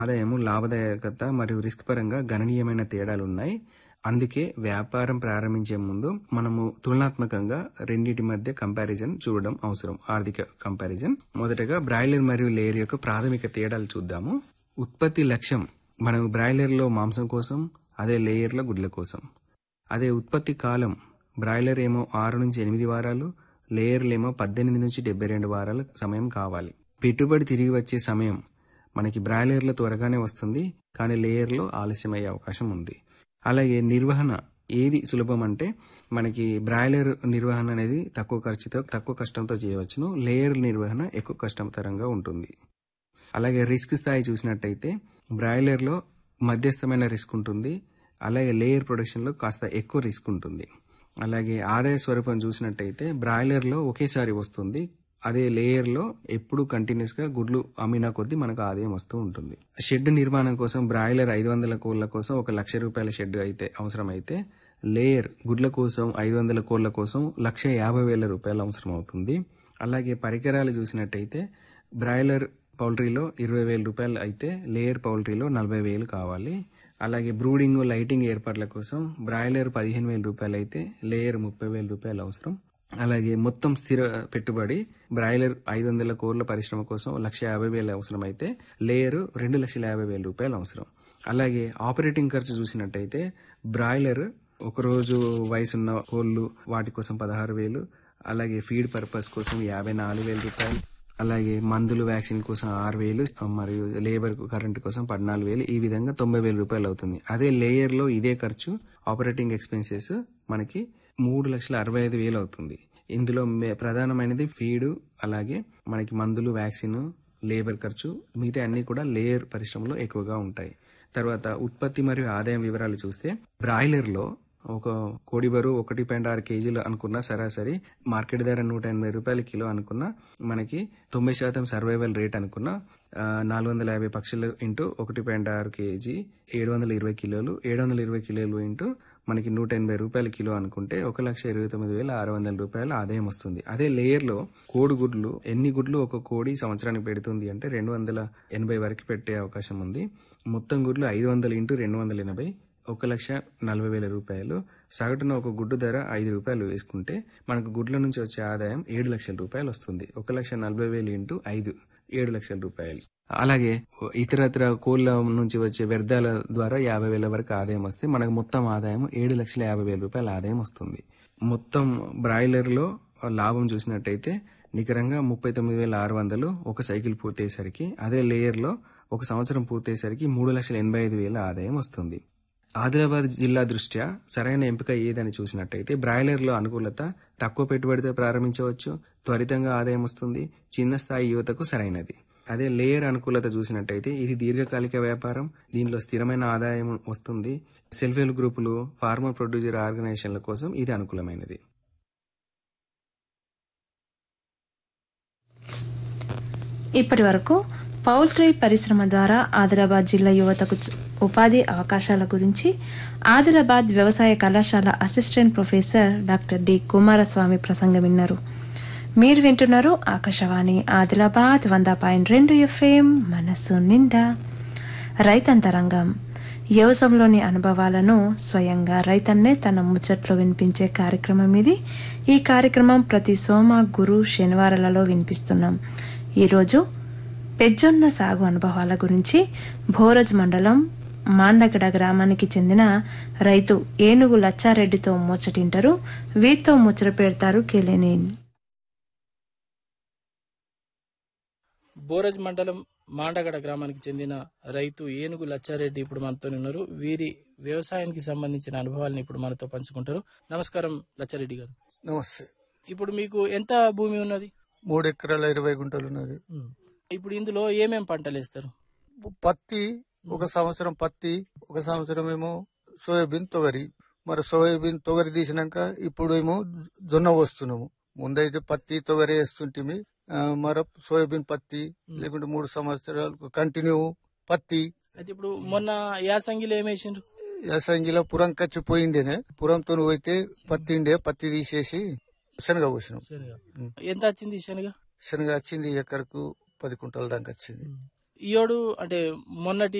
ఆదాయము లాభదాయకత మరియు రిస్క్ పరంగా గణనీయమైన తేడాలు ఉన్నాయి అందుకే వ్యాపారం ప్రారంభించే ముందు మనము తులనాత్మకంగా రెండింటి మధ్య కంపారిజన్ చూడడం అవసరం ఆర్థిక కంపారిజన్ మొదటగా బ్రాయిలర్ మరియు లేయర్ యొక్క ప్రాథమిక తేడాలు చూద్దాము ఉత్పత్తి లక్ష్యం మనం బ్రాయిలర్లో మాంసం కోసం అదే లేయర్లో గుడ్ల కోసం అదే ఉత్పత్తి కాలం బ్రాయిలర్ ఏమో ఆరు నుంచి ఎనిమిది వారాలు లేయర్లేమో పద్దెనిమిది నుంచి డెబ్బై రెండు వారాల సమయం కావాలి పెట్టుబడి తిరిగి వచ్చే సమయం మనకి బ్రాయిలర్లో త్వరగానే వస్తుంది కానీ లేయర్లో ఆలస్యం అయ్యే అవకాశం ఉంది అలాగే నిర్వహణ ఏది సులభం అంటే మనకి బ్రాయిలర్ నిర్వహణ అనేది తక్కువ ఖర్చుతో తక్కువ కష్టంతో చేయవచ్చును లేయర్ నిర్వహణ ఎక్కువ కష్టతరంగా ఉంటుంది అలాగే రిస్క్ స్థాయి చూసినట్టయితే బ్రాయిలర్లో మధ్యస్థమైన రిస్క్ ఉంటుంది అలాగే లేయర్ ప్రొడక్షన్లో కాస్త ఎక్కువ రిస్క్ ఉంటుంది అలాగే ఆదాయ స్వరూపం చూసినట్టయితే బ్రాయిలర్లో ఒకేసారి వస్తుంది అదే లేయర్లో ఎప్పుడు కంటిన్యూస్గా గుడ్లు అమ్మినా కొద్దీ మనకు ఆదాయం వస్తూ ఉంటుంది షెడ్ నిర్మాణం కోసం బ్రాయిలర్ ఐదు వందల కోళ్ల కోసం ఒక లక్ష రూపాయల షెడ్ అయితే అవసరం అయితే లేయర్ గుడ్ల కోసం ఐదు వందల కోళ్ల కోసం లక్ష యాభై వేల రూపాయలు అవసరం అవుతుంది అలాగే పరికరాలు చూసినట్టయితే బ్రాయిలర్ పౌల్ట్రీలో ఇరవై వేల రూపాయలు అయితే లేయర్ పౌల్ట్రీలో నలభై వేలు కావాలి అలాగే బ్రూడింగ్ లైటింగ్ ఏర్పాట్ల కోసం బ్రాయిలర్ పదిహేను వేల రూపాయలు అయితే లేయర్ ముప్పై వేల రూపాయలు అవసరం అలాగే మొత్తం స్థిర పెట్టుబడి బ్రాయిలర్ ఐదు వందల కోర్ల పరిశ్రమ కోసం లక్ష యాభై వేలు అవసరం అయితే లేయర్ రెండు లక్షల యాభై వేల రూపాయలు అవసరం అలాగే ఆపరేటింగ్ ఖర్చు చూసినట్టయితే బ్రాయిలర్ ఒకరోజు వయసున్న కోళ్ళు వాటి కోసం పదహారు వేలు అలాగే ఫీడ్ పర్పస్ కోసం యాభై నాలుగు వేల రూపాయలు అలాగే మందులు వ్యాక్సిన్ కోసం ఆరు వేలు మరియు లేబర్ కరెంట్ కోసం పద్నాలుగు వేలు ఈ విధంగా తొంభై వేల రూపాయలు అవుతుంది అదే లేయర్ లో ఇదే ఖర్చు ఆపరేటింగ్ ఎక్స్పెన్సెస్ మనకి మూడు లక్షల అరవై ఐదు వేలు అవుతుంది ఇందులో మే- ప్రధానమైనది ఫీడ్ అలాగే మనకి మందులు వ్యాక్సిన్ లేబర్ ఖర్చు మిగతా అన్ని కూడా లేయర్ పరిశ్రమలో ఎక్కువగా ఉంటాయి తర్వాత ఉత్పత్తి మరియు ఆదాయం వివరాలు చూస్తే బ్రాయిలర్ లో ఒక కోడి బరువు ఒకటి పాయింట్ ఆరు కేజీలు అనుకున్న సరాసరి మార్కెట్ ధర నూట ఎనభై రూపాయల కిలో అనుకున్న మనకి తొంభై శాతం సర్వైవల్ రేట్ అనుకున్న ఆ, నాలుగు వందల యాభై పక్షులు ఇంటూ ఒకటి పాయింట్ ఆరు కేజీ ఏడు వందల ఇరవై కిలోలు ఏడు వందల ఇరవై కిలోలు ఇంటూ మనకి నూట ఎనభై రూపాయల కిలో అనుకుంటే ఒక లక్ష ఇరవై తొమ్మిది వేల ఆరు వందల రూపాయల ఆదాయం వస్తుంది అదే లేయర్ లో కోడి గుడ్లు ఎన్ని గుడ్లు ఒక కోడి సంవత్సరానికి పెడుతుంది అంటే రెండు వందల ఎనభై వరకు పెట్టే అవకాశం ఉంది మొత్తం గుడ్లు ఐదు వందలు ఇంటూ రెండు వందల ఎనభై ఒక లక్ష నలభై వేల రూపాయలు సగటున ఒక గుడ్డు ధర ఐదు రూపాయలు వేసుకుంటే మనకు గుడ్ల నుంచి వచ్చే ఆదాయం ఏడు లక్షల రూపాయలు వస్తుంది ఒక లక్ష నలభై వేలు ఇంటూ ఐదు ఏడు లక్షల రూపాయలు అలాగే ఇతరత్ర కోళ్ళ నుంచి వచ్చే వ్యర్థాల ద్వారా యాభై వేల వరకు ఆదాయం వస్తే మనకు మొత్తం ఆదాయం ఏడు లక్షల యాభై వేల రూపాయల ఆదాయం వస్తుంది మొత్తం బ్రాయిలర్ లో లాభం చూసినట్టయితే నికరంగా ముప్పై తొమ్మిది వేల ఆరు వందలు ఒక సైకిల్ పూర్తయ్యేసరికి అదే లేయర్ లో ఒక సంవత్సరం పూర్తయ్యేసరికి మూడు లక్షల ఎనభై ఐదు వేల ఆదాయం వస్తుంది ఆదిలాబాద్ జిల్లా దృష్ట్యా సరైన ఎంపిక ఏదని చూసినట్టయితే బ్రాయిలర్లో అనుకూలత తక్కువ పెట్టుబడితో ప్రారంభించవచ్చు త్వరితంగా ఆదాయం వస్తుంది చిన్న స్థాయి యువతకు సరైనది అదే లేయర్ అనుకూలత చూసినట్టయితే ఇది దీర్ఘకాలిక వ్యాపారం దీనిలో స్థిరమైన ఆదాయం వస్తుంది సెల్ఫ్ హెల్ప్ గ్రూపులు ఫార్మర్ ప్రొడ్యూసర్ ఆర్గనైజేషన్ల కోసం ఇది అనుకూలమైనది ఇప్పటి వరకు పౌల్ట్రీ పరిశ్రమ ద్వారా ఆదిలాబాద్ జిల్లా యువతకు చ- ఉపాధి అవకాశాల గురించి ఆదిలాబాద్ వ్యవసాయ కళాశాల assistant professor doctor D Kumaraswamy ప్రసంగం విన్నారు మీరు వింటున్నారు ఆకాశవాణి ఆదిలాబాద్ వంద పాయింట్ రెండు ఎఫ్ఎం మనస్సు నిండా రైతంతరంగం వ్యవసాయంలోని అనుభవాలను స్వయంగా రైతన్నే తన ముచ్చట్లో వినిపించే కార్యక్రమం ఇది ఈ కార్యక్రమం ప్రతి సోమ గురు శనివారాలలో వినిపిస్తున్నాం ఈరోజు పెజ్జొన్న సాగు అనుభవాల గురించి భోరజ్ మండలం మాండగడ గ్రామానికి చెందిన రైతు ఏనుగు లచ్చారెడ్డితో ముచ్చటింటారు వీరితో ముచ్చట పెడతారు కేలేనేని బోరజ్ మండలం మాండగడ గ్రామానికి చెందిన రైతు ఏనుగు లచ్చారెడ్డి ఇప్పుడు మనతో ఉన్నారు వీరి వ్యవసాయానికి సంబంధించిన అనుభవాలను ఇప్పుడు మనతో పంచుకుంటారు నమస్కారం లచ్చారెడ్డి గారు నమస్తే ఇప్పుడు మీకు ఎంత భూమి ఉన్నది మూడు ఎకరాల ఇరవై గుంటలు ఉన్నది ఉమ్. ఇప్పుడు ఇందులో ఏమేం పంటలు వేస్తారు పత్తి ఒక సంవత్సరం పత్తి ఒక సంవత్సరం ఏమో సోయాబీన్ తొగరి మరి సోయాబీన్ తొగరి తీసినాక ఇప్పుడు ఏమో జొన్న వస్తున్నాము ముందైతే పత్తి తొగరి వేస్తుంటిమి ఆ, మరి సోయాబీన్ పత్తి లేకుంటే మూడు సంవత్సరాలు కంటిన్యూ పత్తి అయితే ఇప్పుడు మొన్న యాసంగిలో ఏమేసిండ్రు యాసంగిలో పురం కచ్చి పోయిండేనే పురంతో పోయితే పత్తి ఉండే పత్తి తీసేసి శనగ పోసినాం శనగ ఎంత వచ్చింది ఈ శనగ శనగ వచ్చింది ఎకరకు పది కుంటల దాకా వచ్చింది ఈయోడు అంటే మొన్నటి